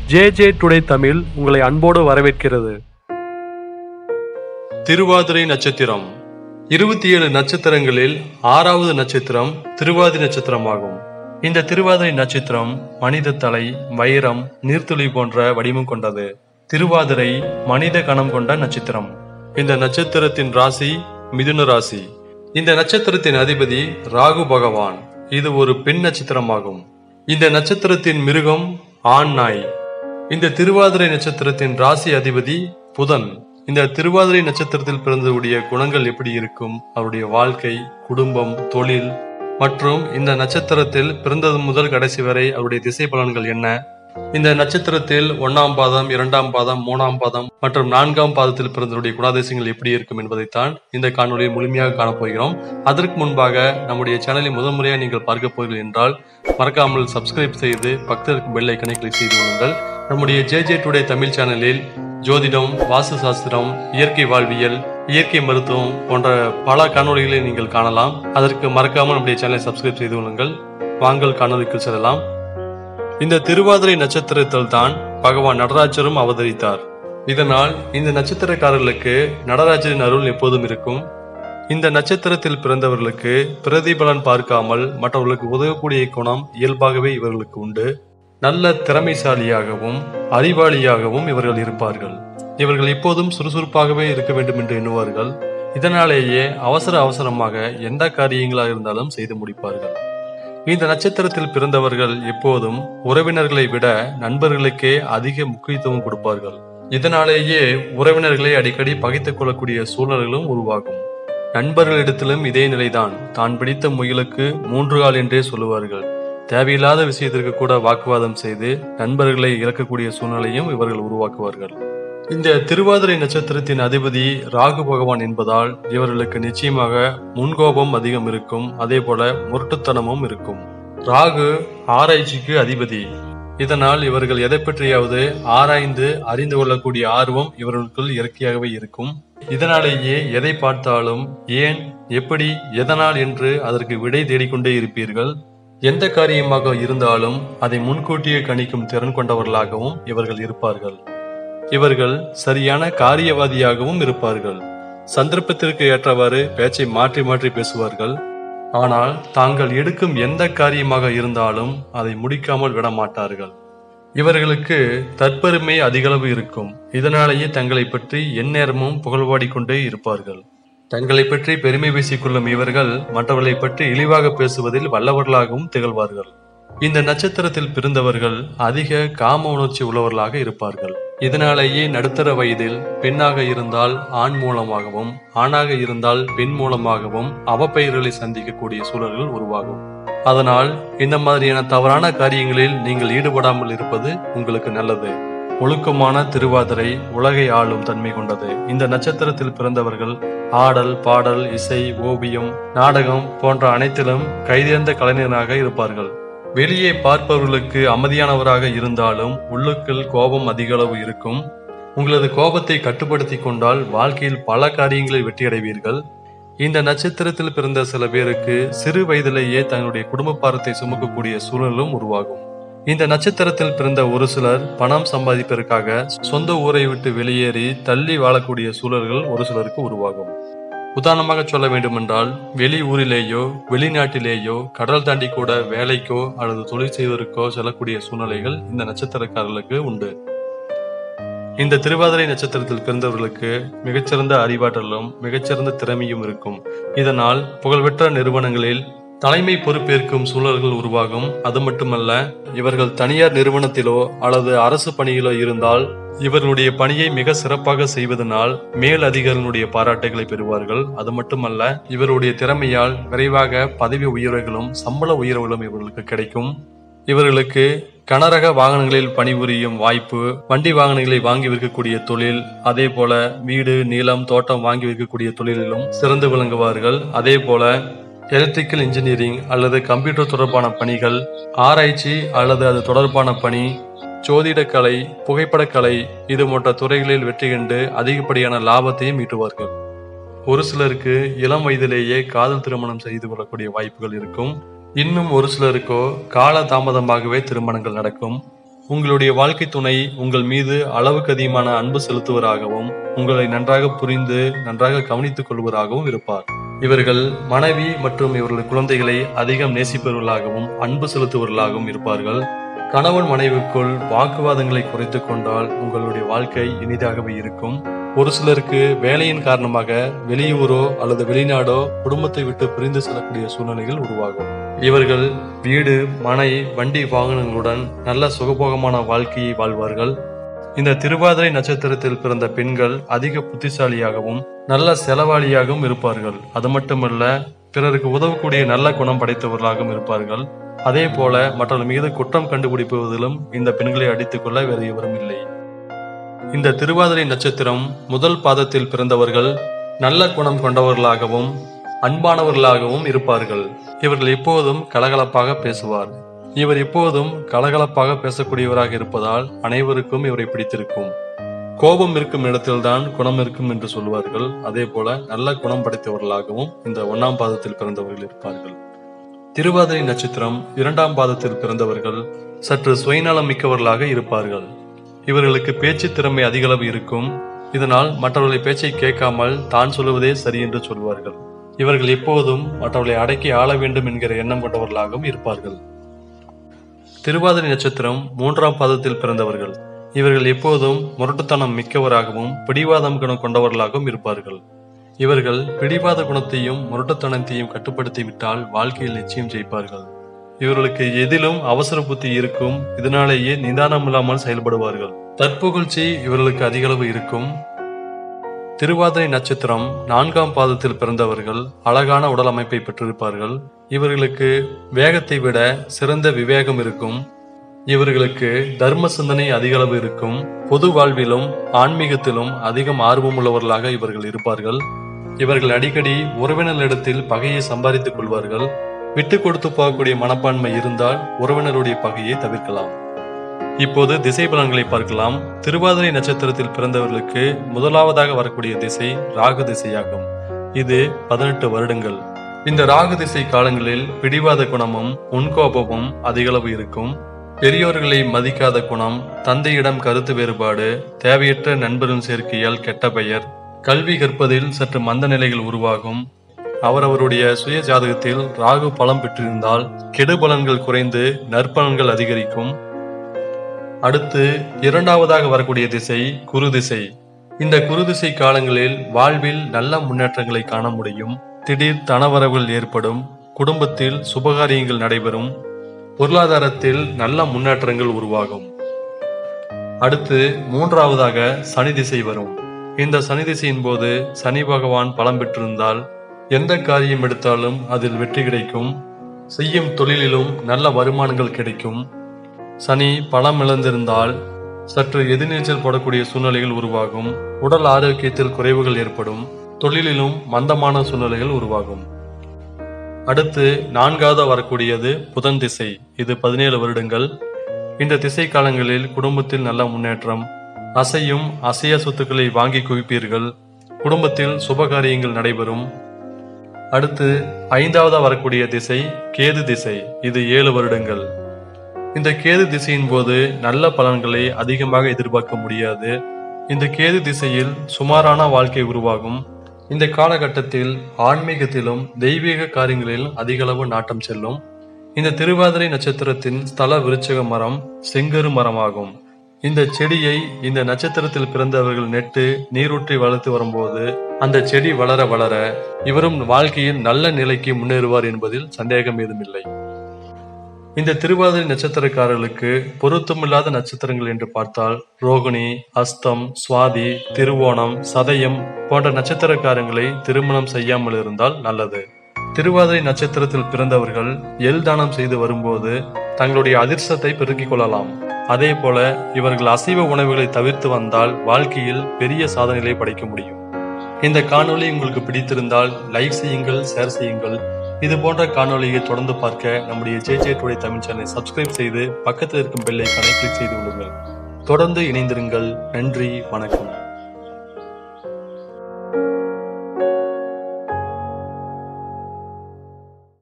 J J today Tamil உங்களை அன்போடு வரவேற்கிறது திருவாதிரை நட்சத்திரம் இருபத்தி ஏழு நட்சத்திரங்களில் ஆறாவது நட்சத்திரம் திருவாதிரை நட்சத்திரமாகும் இந்த திருவாதிரை நட்சத்திரம் மனித தலை வைரம் நீர்த்துளி போன்ற வடிவம் கொண்டது திருவாதிரை மனித கணம் கொண்ட நட்சத்திரம் இந்த நட்சத்திரத்தின் ராசி மிதுன ராசி இந்த நட்சத்திரத்தின் அதிபதி ராகு பகவான் இது ஒரு பெண் நட்சத்திரமாகும் இந்த நட்சத்திரத்தின் மிருகம் ஆண் நாய் இந்த திருவாதிரை நட்சத்திரத்தின் ராசி அதிபதி புதன் இந்த திருவாதிரை நட்சத்திரத்தில் பிறந்தவுடைய குணங்கள் எப்படி இருக்கும் அவருடைய வாழ்க்கை குடும்பம் தொழில் மற்றும் இந்த நட்சத்திரத்தில் பிறந்தது முதல் கடைசி வரை அவருடைய திசை பலன்கள் என்ன இந்த நட்சத்திரத்தில் ஒன்னாம் பாதம் இரண்டாம் பாதம் மூணாம் பாதம் மற்றும் நான்காம் பாதத்தில் பிறந்தவருடைய குணாதிசயங்கள் எப்படி இருக்கும் என்பதைத்தான் இந்த காணொலியை முழுமையாக காணப்போகிறோம் அதற்கு முன்பாக நம்முடைய சேனலை முதல் முறையாக நீங்கள் பார்க்க போகிறீர்கள் என்றால் மறக்காமல் சப்ஸ்கிரைப் செய்து பக்கத்தில் இருக்கும் பெல் ஐக்கனை கிளிக் செய்து கொள்ளுங்கள் நம்முடைய ஜே ஜே டுடே தமிழ் சேனலில் ஜோதிடம் வாஸ்து சாஸ்திரம் இயற்கை வாழ்வியல் இயற்கை மருத்துவம் போன்ற பல காணொளிகளை நீங்கள் காணலாம் அதற்கு மறக்காமல் நம்முடைய சேனலை சப்ஸ்கிரைப் செய்து கொள்ளுங்கள் வாங்கள் காணொலிக்கு செல்லலாம் இந்த திருவாதிரை நட்சத்திரத்தில் தான் பகவான் நடராஜரும் அவதரித்தார் இதனால் இந்த நட்சத்திரக்காரர்களுக்கு நடராஜரின் அருள் எப்போதும் இருக்கும் இந்த நட்சத்திரத்தில் பிறந்தவர்களுக்கு பிரதிபலன் பார்க்காமல் மற்றவர்களுக்கு உதவக்கூடிய குணம் இயல்பாகவே இவர்களுக்கு உண்டு நல்ல திறமைசாலியாகவும் அறிவாளியாகவும் இவர்கள் இருப்பார்கள் இவர்கள் எப்போதும் சுறுசுறுப்பாகவே இருக்க வேண்டும் என்று எண்ணுவார்கள் இதனாலேயே அவசர அவசரமாக எந்த காரியங்களாக இருந்தாலும் செய்து முடிப்பார்கள் இந்த நட்சத்திரத்தில் பிறந்தவர்கள் எப்போதும் உறவினர்களை விட நண்பர்களுக்கே அதிக முக்கியத்துவம் கொடுப்பார்கள் இதனாலேயே உறவினர்களை அடிக்கடி பகைத்துக் கொள்ளக்கூடிய சூழல்களும் உருவாகும் நண்பர்களிடத்திலும் இதே நிலைதான் தான் பிடித்த முயலுக்கு மூன்று கால் என்றே சொல்லுவார்கள் தேவையில்லாத விஷயத்திற்கு கூட வாக்குவாதம் செய்து நண்பர்களை இழக்கக்கூடிய சூழ்நிலையும் இவர்கள் உருவாக்குவார்கள் இந்த திருவாதிரை நட்சத்திரத்தின் அதிபதி ராகு பகவான் என்பதால் இவர்களுக்கு நிச்சயமாக முன்கோபம் அதிகம் இருக்கும் அதே போல முரட்டுத்தனமும் இருக்கும் ராகு ஆராய்ச்சிக்கு அதிபதி இதனால் இவர்கள் எதை பற்றியாவது ஆராய்ந்து அறிந்து கொள்ளக்கூடிய ஆர்வம் இவர்களுக்குள் இயற்கையாகவே இருக்கும் இதனாலேயே எதை பார்த்தாலும் ஏன் எப்படி எதனால் என்று அதற்கு விடை தேடிக்கொண்டே இருப்பீர்கள் எந்த காரியமாக இருந்தாலும் அதை முன்கூட்டியே கணிக்கும் திறன் கொண்டவர்களாகவும் இவர்கள் இருப்பார்கள் இவர்கள் சரியான காரியவாதியாகவும் இருப்பார்கள் சந்தர்ப்பத்திற்கு ஏற்றவாறு பேச்சை மாற்றி மாற்றி பேசுவார்கள் ஆனால் தாங்கள் எடுக்கும் எந்த காரியமாக இருந்தாலும் அதை முடிக்காமல் விட மாட்டார்கள் இவர்களுக்கு தற்பெருமை அதிகளவு இருக்கும் இதனாலேயே தங்களை பற்றி எந்நேரமும் புகழ்வாடி கொண்டே இருப்பார்கள் தங்களை பற்றி பெருமை பேசிக்கொள்ளும் இவர்கள் மற்றவர்களை பற்றி இழிவாக பேசுவதில் வல்லவர்களாகவும் திகழ்வார்கள் இந்த நட்சத்திரத்தில் பிறந்தவர்கள் அதிக காம உணர்ச்சி உள்ளவர்களாக இருப்பார்கள் இதனாலேயே நடுத்தர வயதில் பெண்ணாக இருந்தால் ஆண் மூலமாகவும் ஆணாக இருந்தால் பெண் மூலமாகவும் அவப்பெயர்களை சந்திக்கக்கூடிய சூழல்கள் உருவாகும் அதனால் இந்த மாதிரியான தவறான காரியங்களில் நீங்கள் ஈடுபடாமல் இருப்பது உங்களுக்கு நல்லது ஒழுக்கமான திருவாதிரை உலகை ஆளும் தன்மை கொண்டது இந்த நட்சத்திரத்தில் பிறந்தவர்கள் ஆடல் பாடல் இசை ஓவியம் நாடகம் போன்ற அனைத்திலும் கைதேர்ந்த கலைஞராக இருப்பார்கள் வெளியே பார்ப்பவர்களுக்கு அமைதியானவராக இருந்தாலும் உள்ளுக்குள் கோபம் அதிக அளவு இருக்கும் உங்களது கோபத்தை கட்டுப்படுத்தி கொண்டால் வாழ்க்கையில் பல காரியங்களில் வெற்றியடைவீர்கள் இந்த நட்சத்திரத்தில் பிறந்த சில பேருக்கு சிறு வயதிலேயே தன்னுடைய குடும்ப பாரத்தை சுமக்கக்கூடிய சூழலும் உருவாகும் இந்த நட்சத்திரத்தில் பிறந்த ஒரு சிலர் பணம் சம்பாதிப்பதற்காக சொந்த ஊரை விட்டு வெளியேறி தள்ளி வாழக்கூடிய சூழல்கள் ஒரு சிலருக்கு உருவாகும் உதாரணமாக சொல்ல வேண்டுமென்றால் வெளி ஊரிலேயோ வெளிநாட்டிலேயோ கடல் தாண்டி கூட வேலைக்கோ அல்லது தொழில் செய்வதற்கோ செல்லக்கூடிய சூழ்நிலைகள் இந்த நட்சத்திரக்காரர்களுக்கு உண்டு இந்த திருவாதிரை நட்சத்திரத்தில் பிறந்தவர்களுக்கு மிகச்சிறந்த அறிவாற்றலும் மிகச்சிறந்த திறமையும் இருக்கும் இதனால் புகழ்பெற்ற நிறுவனங்களில் தலைமை பொறுப்பேற்கும் சூழல்கள் உருவாகும் அது மட்டுமல்ல இவர்கள் தனியார் நிறுவனத்திலோ அல்லது அரசு பணியிலோ இருந்தால் இவர்களுடைய பணியை மிக சிறப்பாக செய்வதனால் மேல் அதிகாரிகளுடைய பாராட்டுகளை பெறுவார்கள் அது மட்டுமல்ல இவருடைய திறமையால் விரைவாக பதவி உயர்வுகளும் சம்பள உயர்வுகளும் இவர்களுக்கு கிடைக்கும் இவர்களுக்கு கனரக வாகனங்களில் பணிபுரியும் வாய்ப்பு வண்டி வாகனங்களை வாங்கி விற்கக்கூடிய தொழில் அதே போல வீடு நீளம் தோட்டம் வாங்கி விற்கக்கூடிய தொழிலிலும் சிறந்து விளங்குவார்கள் அதே போல எலக்ட்ரிக்கல் இன்ஜினியரிங் அல்லது கம்ப்யூட்டர் தொடர்பான பணிகள் ஆராய்ச்சி அல்லது அது தொடர்பான பணி ஜோதிடக்கலை புகைப்படக்கலை இது போன்ற துறைகளில் வெற்றி கண்டு அதிகப்படியான லாபத்தையும் ஈட்டுவார்கள் ஒரு சிலருக்கு இளம் வயதிலேயே காதல் திருமணம் செய்து கொள்ளக்கூடிய வாய்ப்புகள் இருக்கும் இன்னும் ஒரு சிலருக்கோ கால தாமதமாகவே திருமணங்கள் நடக்கும் உங்களுடைய வாழ்க்கை துணை உங்கள் மீது அளவுக்கு அதிகமான அன்பு செலுத்துவராகவும் உங்களை நன்றாக புரிந்து நன்றாக கவனித்துக் கொள்வராகவும் இருப்பார் இவர்கள் மனைவி மற்றும் இவர்களது குழந்தைகளை அதிகம் நேசிப்பவர்களாகவும் அன்பு செலுத்துவர்களாகவும் இருப்பார்கள் கணவன் மனைவிக்குள் வாக்குவாதங்களை குறைத்துக் கொண்டால் உங்களுடைய வாழ்க்கை இனிதாகவே இருக்கும் ஒரு சிலருக்கு வேலையின் காரணமாக வெளியூரோ அல்லது வெளிநாடோ குடும்பத்தை விட்டு பிரிந்து செல்லக்கூடிய சூழ்நிலைகள் உருவாகும் இவர்கள் வீடு மனை வண்டி வாகனங்களுடன் நல்ல சுகபோகமான வாழ்க்கையை வாழ்வார்கள் இந்த திருவாதிரை நட்சத்திரத்தில் பிறந்த பெண்கள் அதிக புத்திசாலியாகவும் நல்ல செலவாளியாகவும் இருப்பார்கள் அது மட்டுமல்ல பிறருக்கு உதவக்கூடிய நல்ல குணம் படைத்தவர்களாகவும் இருப்பார்கள் அதே போல மற்றவர்கள் மீது குற்றம் கண்டுபிடிப்பதிலும் இந்த பெண்களை அடித்துக் கொள்ள வேறு எவரும் இல்லை இந்த திருவாதிரை நட்சத்திரம் முதல் பாதத்தில் பிறந்தவர்கள் நல்ல குணம் கொண்டவர்களாகவும் அன்பானவர்களாகவும் இருப்பார்கள் இவர்கள் எப்போதும் கலகலப்பாக பேசுவார் இவர் எப்போதும் கலகலப்பாக பேசக்கூடியவராக இருப்பதால் அனைவருக்கும் இவரை பிடித்திருக்கும் கோபம் இருக்கும் இடத்தில்தான் குணம் இருக்கும் என்று சொல்வார்கள் அதே போல நல்ல குணம் படைத்தவர்களாகவும் இந்த ஒன்னாம் பாதத்தில் பிறந்தவர்கள் இருப்பார்கள் திருவாதிரை நட்சத்திரம் இரண்டாம் பாதத்தில் பிறந்தவர்கள் சற்று சுயநலம் மிக்கவர்களாக இருப்பார்கள் இவர்களுக்கு பேச்சு திறமை அதிகளவு இருக்கும் இதனால் மற்றவர்களை பேச்சை கேட்காமல் தான் சொல்லுவதே சரி என்று சொல்வார்கள் இவர்கள் எப்போதும் மற்றவர்களை அடக்கி ஆள வேண்டும் என்கிற எண்ணம் கொண்டவர்களாகவும் இருப்பார்கள் திருவாதிரை நட்சத்திரம் மூன்றாம் பாதத்தில் பிறந்தவர்கள் இவர்கள் எப்போதும் முரட்டுத்தனம் மிக்கவராகவும் பிடிவாதம் குணம் கொண்டவர்களாகவும் இருப்பார்கள் இவர்கள் பிடிவாத குணத்தையும் முரட்டுத்தனத்தையும் கட்டுப்படுத்தி விட்டால் வாழ்க்கையில் நிச்சயம் ஜெயிப்பார்கள் இவர்களுக்கு எதிலும் அவசர புத்தி இருக்கும் இதனாலேயே நிதானம் இல்லாமல் செயல்படுவார்கள் தற்புகழ்ச்சி இவர்களுக்கு அதிகளவு இருக்கும் திருவாதிரை நட்சத்திரம் நான்காம் பாதத்தில் பிறந்தவர்கள் அழகான உடல் அமைப்பை பெற்றிருப்பார்கள் இவர்களுக்கு வேகத்தை விட சிறந்த விவேகம் இருக்கும் இவர்களுக்கு தர்ம சிந்தனை அதிகளவு இருக்கும் பொது வாழ்விலும் ஆன்மீகத்திலும் அதிகம் ஆர்வமுள்ளவர்களாக இவர்கள் இருப்பார்கள் இவர்கள் அடிக்கடி உறவினர்களிடத்தில் பகையை சம்பாதித்துக் கொள்வார்கள் விட்டு கொடுத்து போகக்கூடிய மனப்பான்மை இருந்தால் உறவினருடைய பகையை தவிர்க்கலாம் இப்போது திசை பலன்களை பார்க்கலாம் திருவாதிரை நட்சத்திரத்தில் பிறந்தவர்களுக்கு முதலாவதாக வரக்கூடிய திசை ராகு திசையாகும் இது பதினெட்டு வருடங்கள் இந்த ராகு திசை காலங்களில் பிடிவாத குணமும் முன்கோபமும் அதிகளவு இருக்கும் பெரியோர்களை மதிக்காத குணம் தந்தையிடம் கருத்து வேறுபாடு தேவையற்ற நண்பரின் சேர்க்கையால் கெட்ட பெயர் கல்வி கற்பதில் சற்று மந்த நிலைகள் உருவாகும் அவரவருடைய சுய ஜாதகத்தில் ராகு பலம் பெற்றிருந்தால் கெடு பலன்கள் குறைந்து நற்பலன்கள் அதிகரிக்கும் அடுத்து இரண்டாவதாக வரக்கூடிய திசை குரு திசை இந்த குரு திசை காலங்களில் வாழ்வில் நல்ல முன்னேற்றங்களை காண முடியும் திடீர் தனவரவுகள் ஏற்படும் குடும்பத்தில் சுபகாரியங்கள் நடைபெறும் பொருளாதாரத்தில் நல்ல முன்னேற்றங்கள் உருவாகும் அடுத்து மூன்றாவதாக சனி திசை வரும் இந்த சனி திசையின் போது சனி பகவான் பலம் பெற்றிருந்தால் எந்த காரியம் எடுத்தாலும் அதில் வெற்றி கிடைக்கும் செய்யும் தொழிலிலும் நல்ல வருமானங்கள் கிடைக்கும் சனி பலம் இழந்திருந்தால் சற்று எதிர்நீச்சல் போடக்கூடிய சூழ்நிலைகள் உருவாகும் உடல் ஆரோக்கியத்தில் குறைவுகள் ஏற்படும் தொழிலிலும் மந்தமான சூழ்நிலைகள் உருவாகும் அடுத்து நான்காவது வரக்கூடியது புதன் திசை இது பதினேழு வருடங்கள் இந்த திசை காலங்களில் குடும்பத்தில் நல்ல முன்னேற்றம் அசையும் அசைய சொத்துக்களை வாங்கி குவிப்பீர்கள் குடும்பத்தில் சுபகாரியங்கள் நடைபெறும் அடுத்து ஐந்தாவது வரக்கூடிய திசை கேது திசை இது ஏழு வருடங்கள் இந்த கேது திசையின் போது நல்ல பலன்களை அதிகமாக எதிர்பார்க்க முடியாது இந்த கேது திசையில் சுமாரான வாழ்க்கை உருவாகும் இந்த காலகட்டத்தில் ஆன்மீகத்திலும் தெய்வீக காரியங்களில் அதிகளவு நாட்டம் செல்லும் இந்த திருவாதிரை நட்சத்திரத்தின் ஸ்தல விருச்சக மரம் செங்கரு மரமாகும் இந்த செடியை இந்த நட்சத்திரத்தில் பிறந்தவர்கள் நெட்டு நீரூற்றி வளர்த்து வரும்போது அந்த செடி வளர வளர இவரும் வாழ்க்கையில் நல்ல நிலைக்கு முன்னேறுவார் என்பதில் சந்தேகம் ஏதுமில்லை இந்த திருவாதிரை நட்சத்திரக்காரர்களுக்கு பொருத்தமில்லாத நட்சத்திரங்கள் என்று பார்த்தால் ரோகிணி அஸ்தம் சுவாதி திருவோணம் சதயம் போன்ற நட்சத்திரக்காரங்களை திருமணம் செய்யாமல் இருந்தால் நல்லது திருவாதிரை நட்சத்திரத்தில் பிறந்தவர்கள் எல் தானம் செய்து வரும்போது தங்களுடைய அதிர்ஷ்டத்தை பெருக்கிக் கொள்ளலாம் அதே போல இவர்கள் அசைவ உணவுகளை தவிர்த்து வந்தால் வாழ்க்கையில் பெரிய சாதனைகளை படைக்க முடியும் இந்த காணொளி உங்களுக்கு பிடித்திருந்தால் லைக் செய்யுங்கள் ஷேர் செய்யுங்கள் இது போன்ற காணொளியை தொடர்ந்து பார்க்க நம்முடைய ஜே ஜே டுடே தமிழ் சேனலை சப்ஸ்கிரைப் செய்து பக்கத்தில் இருக்கும் பெல் ஐக்கானை கிளிக் செய்து கொள்ளுங்கள் தொடர்ந்து இணைந்திருங்கள் நன்றி வணக்கம்